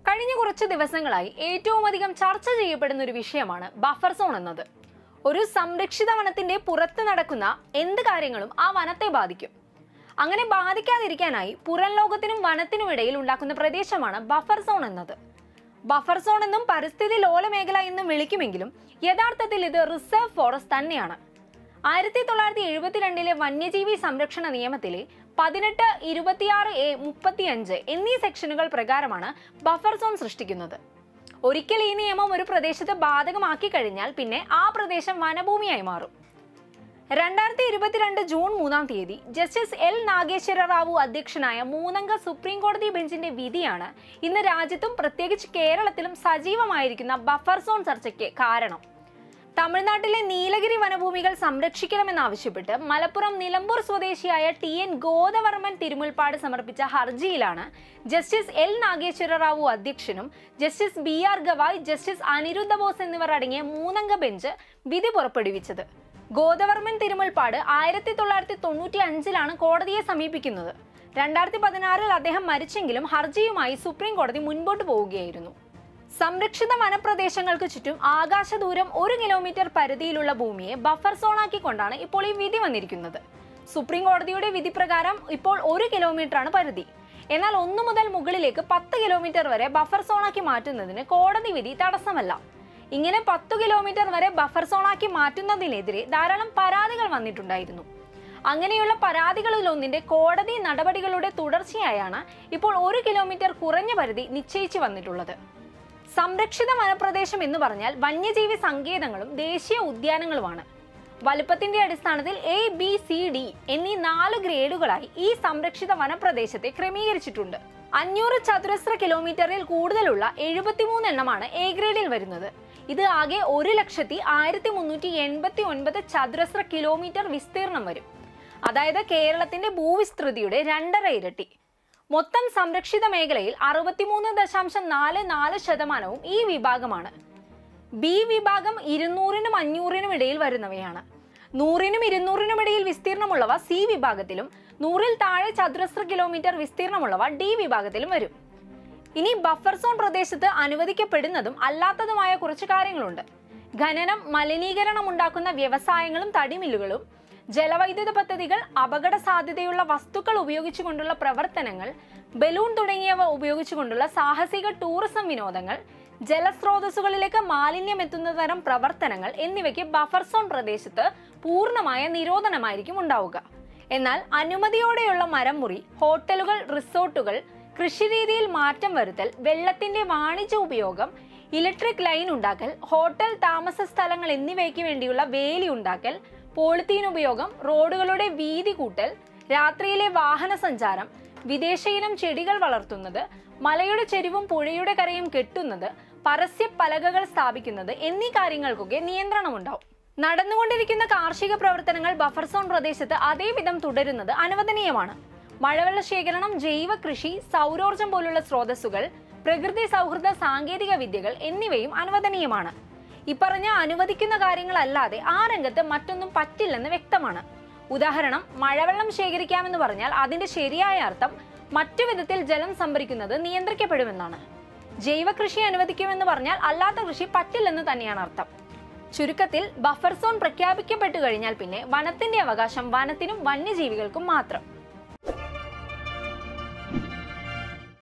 കഴിഞ്ഞ കുറച്ച് ദിവസങ്ങളായി ഏറ്റവും അധികം ചർച്ച ചെയ്യപ്പെടുന്ന ഒരു വിഷയമാണ് ബഫർ സോൺ എന്നത് ഒരു സംരക്ഷിത വനത്തിന്റെ പുറത്ത് നടക്കുന്ന എന്ത് കാര്യങ്ങളും ആ വനത്തെ ബാധിക്കും അങ്ങനെ ബാധിക്കാതിരിക്കാനായി പുറം ലോകത്തിനും വനത്തിനും ഇടയിൽ ഉണ്ടാക്കുന്ന പ്രദേശമാണ് ബഫർ സോൺ എന്നത് ബഫർ സോൺ എന്നും പരിസ്ഥിതി ലോല മേഖല എന്നും വിളിക്കുമെങ്കിലും യഥാർത്ഥത്തിൽ ഇത് റിസർവ് ഫോറസ്റ്റ് തന്നെയാണ് ആയിരത്തി തൊള്ളായിരത്തി എഴുപത്തിരണ്ടിലെ വന്യജീവി സംരക്ഷണ നിയമത്തിലെ പതിനെട്ട് ഇരുപത്തിയാറ് എ മുപ്പത്തിയഞ്ച് എന്നീ സെക്ഷനുകൾ പ്രകാരമാണ് ബഫർ സോൺ സൃഷ്ടിക്കുന്നത് ഒരിക്കൽ ഈ നിയമം ഒരു പ്രദേശത്ത് ബാധകമാക്കി കഴിഞ്ഞാൽ പിന്നെ ആ പ്രദേശം വനഭൂമിയായി മാറും രണ്ടായിരത്തി ഇരുപത്തിരണ്ട് ജൂൺ മൂന്നാം തീയതി ജസ്റ്റിസ് എൽ നാഗേശ്വര റാവു അധ്യക്ഷനായ മൂന്നംഗ സുപ്രീം കോടതി ബെഞ്ചിന്റെ വിധിയാണ് ഇന്ന് രാജ്യത്തും പ്രത്യേകിച്ച് കേരളത്തിലും സജീവമായിരിക്കുന്ന ബഫർ സോൺ ചർച്ചയ്ക്ക് കാരണം തമിഴ്നാട്ടിലെ നീലഗിരി വനഭൂമികൾ സംരക്ഷിക്കണമെന്നാവശ്യപ്പെട്ട് മലപ്പുറം നിലമ്പൂർ സ്വദേശിയായ ടി എൻ ഗോദവർമ്മൻ തിരുമുൽപ്പാട് സമർപ്പിച്ച ഹർജിയിലാണ് ജസ്റ്റിസ് എൽ നാഗേശ്വര റാവു അധ്യക്ഷനും justice B R Gavai justice Aniruddha Bose എന്നിവർ അടങ്ങിയ മൂന്നംഗ ബെഞ്ച് വിധി പുറപ്പെടുവിച്ചത് ഗോദവർമ്മൻ തിരുമുൽപ്പാട് ആയിരത്തി തൊള്ളായിരത്തി തൊണ്ണൂറ്റി അഞ്ചിലാണ് കോടതിയെ സമീപിക്കുന്നത് രണ്ടായിരത്തി പതിനാറിൽ അദ്ദേഹം മരിച്ചെങ്കിലും ഹർജിയുമായി സുപ്രീം കോടതി മുൻപോട്ട് പോവുകയായിരുന്നു സംരക്ഷിത വനപ്രദേശങ്ങൾക്ക് ചുറ്റും ആകാശദൂരം ഒരു കിലോമീറ്റർ പരിധിയിലുള്ള ഭൂമിയെ ബഫർ സോണാക്കിക്കൊണ്ടാണ് ഇപ്പോൾ ഈ വിധി വന്നിരിക്കുന്നത് സുപ്രീം കോടതിയുടെ വിധി പ്രകാരം ഇപ്പോൾ ഒരു കിലോമീറ്ററാണ് പരിധി എന്നാൽ ഒന്നു മുതൽ മുകളിലേക്ക് പത്ത് കിലോമീറ്റർ വരെ ബഫർ സോണാക്കി മാറ്റുന്നതിന് കോടതി വിധി തടസ്സമല്ല ഇങ്ങനെ പത്തു കിലോമീറ്റർ വരെ ബഫർ സോണാക്കി മാറ്റുന്നതിനെതിരെ ധാരാളം പരാതികൾ വന്നിട്ടുണ്ടായിരുന്നു അങ്ങനെയുള്ള പരാതികളിലൊന്നിന്റെ കോടതി നടപടികളുടെ തുടർച്ചയായാണ് ഇപ്പോൾ ഒരു കിലോമീറ്റർ കുറഞ്ഞ പരിധി നിശ്ചയിച്ചു വന്നിട്ടുള്ളത് സംരക്ഷിത വനപ്രദേശം എന്ന് പറഞ്ഞാൽ വന്യജീവി സങ്കേതങ്ങളും ദേശീയ ഉദ്യാനങ്ങളുമാണ് വലുപ്പത്തിന്റെ അടിസ്ഥാനത്തിൽ എ ബി സി ഡി എന്നീ നാല് ഗ്രേഡുകളായി ഈ സംരക്ഷിത വനപ്രദേശത്തെ ക്രമീകരിച്ചിട്ടുണ്ട് അഞ്ഞൂറ് ചതുരശ്ര കിലോമീറ്ററിൽ കൂടുതലുള്ള എഴുപത്തിമൂന്ന് എണ്ണമാണ് എ ഗ്രേഡിൽ വരുന്നത് ഇത് ആകെ ഒരു ലക്ഷത്തി ആയിരത്തി മുന്നൂറ്റി എൺപത്തി ഒൻപത് ചതുരശ്ര കിലോമീറ്റർ വിസ്തീർണം വരും അതായത് കേരളത്തിന്റെ ഭൂവിസ്തൃതിയുടെ രണ്ടര ഇരട്ടി മൊത്തം സംരക്ഷിത മേഖലയിൽ അറുപത്തിമൂന്ന് ദശാംശം നാല് നാല് ശതമാനവും ഈ വിഭാഗമാണ് ബി വിഭാഗം ഇരുന്നൂറിനും അഞ്ഞൂറിനും ഇടയിൽ വരുന്നവയാണ് നൂറിനും ഇരുന്നൂറിനും ഇടയിൽ വിസ്തീർണമുള്ളവ സി വിഭാഗത്തിലും നൂറിൽ താഴെ ചതുരശ്ര കിലോമീറ്റർ വിസ്തീർണമുള്ളവ ഡി വിഭാഗത്തിലും വരും ഇനി ബഫർ സോൺ പ്രദേശത്ത് അനുവദിക്കപ്പെടുന്നതും അല്ലാത്തതുമായ കുറച്ച് കാര്യങ്ങളുണ്ട് ഖനനം മലിനീകരണം ഉണ്ടാക്കുന്ന വ്യവസായങ്ങളും തടിമില്ലുകളും ജലവൈദ്യുത പദ്ധതികൾ അപകട സാധ്യതയുള്ള വസ്തുക്കൾ ഉപയോഗിച്ചുകൊണ്ടുള്ള പ്രവർത്തനങ്ങൾ ബലൂൺ തുടങ്ങിയവ ഉപയോഗിച്ചുകൊണ്ടുള്ള സാഹസിക ടൂറിസം വിനോദങ്ങൾ ജലസ്രോതസ്സുകളിലേക്ക് മാലിന്യം എത്തുന്ന തരം പ്രവർത്തനങ്ങൾ എന്നിവയ്ക്ക് ബഫർ സോൺ പ്രദേശത്ത് പൂർണ്ണമായ നിരോധനമായിരിക്കും ഉണ്ടാവുക എന്നാൽ അനുമതിയോടെയുള്ള മരം മുറി ഹോട്ടലുകൾ റിസോർട്ടുകൾ കൃഷിരീതിയിൽ മാറ്റം വരുത്തൽ വെള്ളത്തിന്റെ വാണിജ്യ ഉപയോഗം ഇലക്ട്രിക് ലൈൻ ഉണ്ടാക്കൽ ഹോട്ടൽ താമസ സ്ഥലങ്ങൾ എന്നിവയ്ക്ക് വേണ്ടിയുള്ള വേലി ഉണ്ടാക്കൽ പോളിത്തീൻ ഉപയോഗം റോഡുകളുടെ വീതി കൂട്ടൽ രാത്രിയിലെ വാഹന സഞ്ചാരം വിദേശ ഇനം ചെടികൾ വളർത്തുന്നത് മലയുടെ ചെരിവും പുഴയുടെ കരയും കെട്ടുന്നത് പരസ്യ പലകകൾ സ്ഥാപിക്കുന്നത് എന്നീ കാര്യങ്ങൾക്കൊക്കെ നിയന്ത്രണമുണ്ടാവും നടന്നുകൊണ്ടിരിക്കുന്ന കാർഷിക പ്രവർത്തനങ്ങൾ ബഫർ സോൺ പ്രദേശത്ത് അതേവിധം തുടരുന്നത് അനുവദനീയമാണ് മഴവെള്ള ശേഖരണം ജൈവ കൃഷി സൗരോർജം പോലുള്ള സ്രോതസ്സുകൾ പ്രകൃതി സൗഹൃദ സാങ്കേതിക വിദ്യകൾ എന്നിവയും അനുവദനീയമാണ് ഇപ്പറഞ്ഞ അനുവദിക്കുന്ന കാര്യങ്ങളല്ലാതെ ആ രംഗത്ത് മറ്റൊന്നും പറ്റില്ലെന്ന് വ്യക്തമാണ് ഉദാഹരണം മഴവെള്ളം ശേഖരിക്കാമെന്ന് പറഞ്ഞാൽ അതിന്റെ ശരിയായ അർത്ഥം മറ്റു വിധത്തിൽ ജലം സംഭരിക്കുന്നത് നിയന്ത്രിക്കപ്പെടുമെന്നാണ് ജൈവ കൃഷി അനുവദിക്കുമെന്ന് പറഞ്ഞാൽ അല്ലാത്ത കൃഷി പറ്റില്ലെന്ന് തന്നെയാണ് അർത്ഥം ചുരുക്കത്തിൽ ബഫർ സോൺ പ്രഖ്യാപിക്കപ്പെട്ടു കഴിഞ്ഞാൽ പിന്നെ വനത്തിന്റെ അവകാശം വനത്തിനും വന്യജീവികൾക്കും മാത്രം